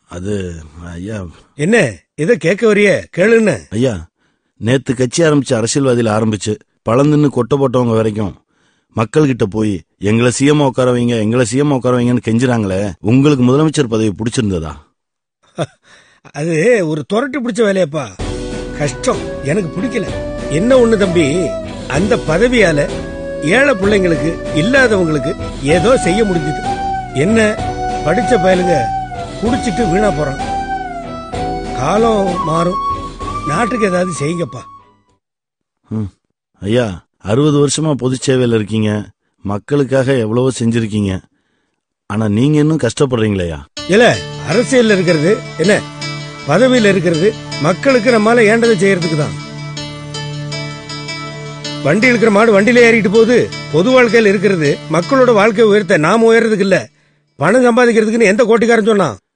அது ஐயா என்ன இத கேட்க வரிய கேளுன்னு ஐயா நேத்து கட்சி ஆரம்பிச்ச அரசியல்வாதியில ஆரம்பிச்சு பழந்துன்னு கொட்டை போட்டவங்க வரைக்கும் மக்கள்கிட்ட போய் எங்களை சிஎம் உட்கார வைங்க எங்களை சிஎம் உட்கார வைங்கன்னு கெஞ்சுறாங்களே உங்களுக்கு முதலமைச்சர் பதவி பிடிச்சிருந்ததா அது ஒரு துரட்டி பிடிச்ச வேலையப்பா கஷ்டம் எனக்கு பிடிக்கல என்ன ஒண்ணு தம்பி அந்த பதவியால ஏழை பிள்ளைங்களுக்கு இல்லாதவங்களுக்கு ஏதோ செய்ய முடிஞ்சது என்ன படிச்ச பயலுங்க குடிச்சிட்டு வீணா போறான் காலம் மாறும் நாட்டுக்கு ஏதாவது செய்யுங்கப்பா ம். ஐயா அறுபது வருஷமா பொது சேவையில் இருக்கீங்க மக்களுக்காக எவ்வளவோ செஞ்சிருக்கீங்க ஆனா நீங்க இன்னும் கஷ்டப்படுறீங்களேயா இல்ல அரசியல்ல இருக்கிறது என்ன பதவியில இருக்கிறது மக்களுக்கு நம்மால ஏண்டதை செய்யறதுக்கு தான் வண்டி இருக்கிற மாடு வண்டியில ஏறிட்டு போகுது பொது வாழ்க்கையில இருக்கிறது மக்களோட வாழ்க்கை உயர்த்த நாம உயர்றதுக்கு இல்ல பணம் சம்பாதிக்கிறதுக்குன்னு எந்த கோட்டிக்காரன் சொன்னான்